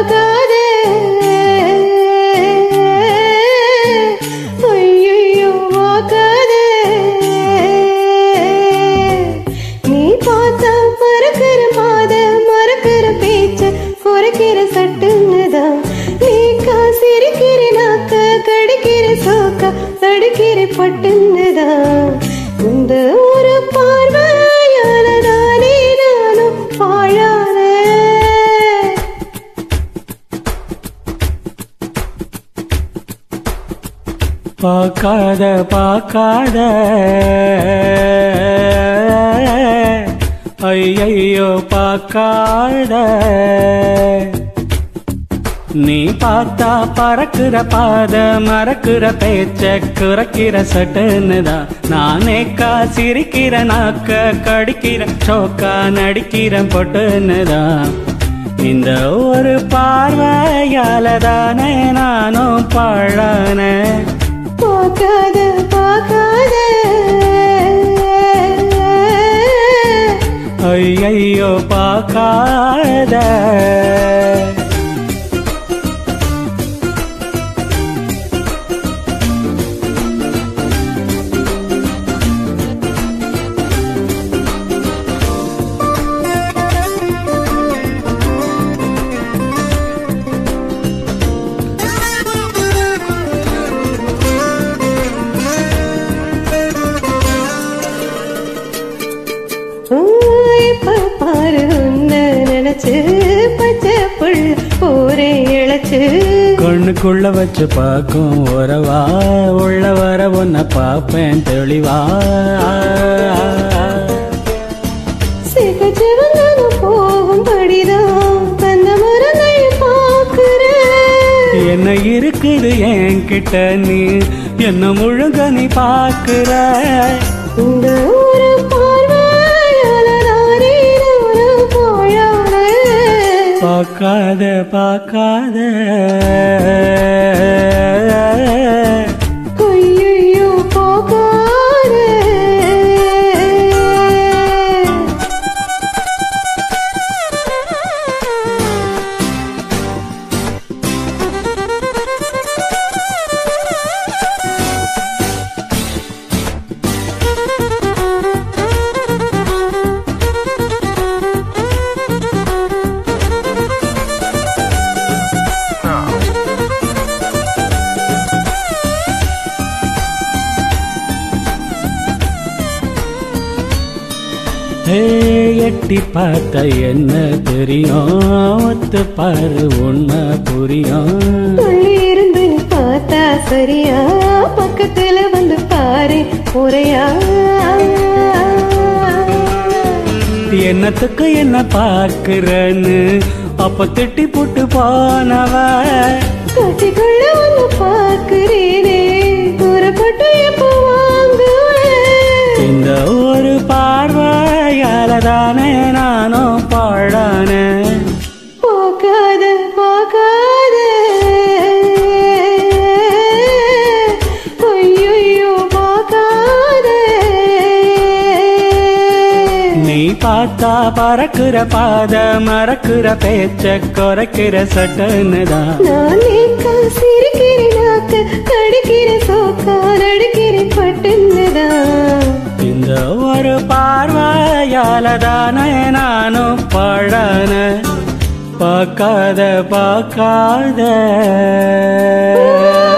பார்க்காத ஐயையோ பார்க்காத நீ பார்த்தா மறக்கிற மாத மறக்கிற பேச்ச குறைக்கிற சட்டுன்னுதான் நீ காசிருக்கிற நாக்க கடிக்கிற சோக்கா தடுக்கிற பட்டுன்னுதான் இந்த ஒரு பார்வையாலதானே நானும் பாழான பார்க்காத பார்க்காத ஐயையோ பார்க்காத நீ பார்த்தா பறக்குற பாத மறக்குற பேச்ச குறைக்கிற சட்டுன்னுதான் நானே சிரிக்கிற நாக்க கடிக்கிற சோக்கா நடிக்கிற பொட்டுன்னுதான் இந்த ஒரு பார்வையால தானே நானும் பழன பார்க்காத பார்க்காத ஐயையோ பார்க்காத ஓய், இப்ப பாரு உன்னை நினைச்சு பச்சை புள்ள போரே இழைச்சு கண்ணுக்குள்ள வச்சு பார்க்கும் உறவா உள்ள வர உன்னை பார்ப்பேன் தெளிவா சிகச்சவங்க போகும்படிதான் அந்த மரங்களை பார்க்கிறேன் என்ன இருக்குது என்கிட்ட நீ என்ன முழுங்க நீ பார்க்கிற இந்த ஒரு பார்வையால நானே நானும் பாழானேன். பார்க்காத பார்க்காத ஐயையோ, பார்க்காதே. ஏ எட்டி பார்த்த என்ன தெரியும் ஒத்து பாரு உண்மை புரியும் துள்ளி இருந்து நீ பார்த்தா சரியா பக்கத்துல வந்து பாரு முறையா என்னத்துக்கு என்ன பார்க்கிறன்னு அப்ப திட்டி போட்டு போனவ கட்டிக்குள்ள வந்து பார்க்கிறேனே புறப்பட்டு எப்போ வாங்குவேன் இந்த ஒரு பார்வையால தானே நானும் பாழான பார்க்காத பார்க்காத ஐயையோ பார்க்காத நீ பார்த்தா பறக்குற பாத மறக்குற பேச்ச குறைக்கிற சட்டனுதான் நான் நீக்கா சிரிக்கிறேன் நாக்க கடிக்கிற சோக்கா நடிக்கிறேன் பட்டுன்னதான் இந்த ஒரு பார்வையால தானே நானும் பாழான பார்க்காத பார்க்காத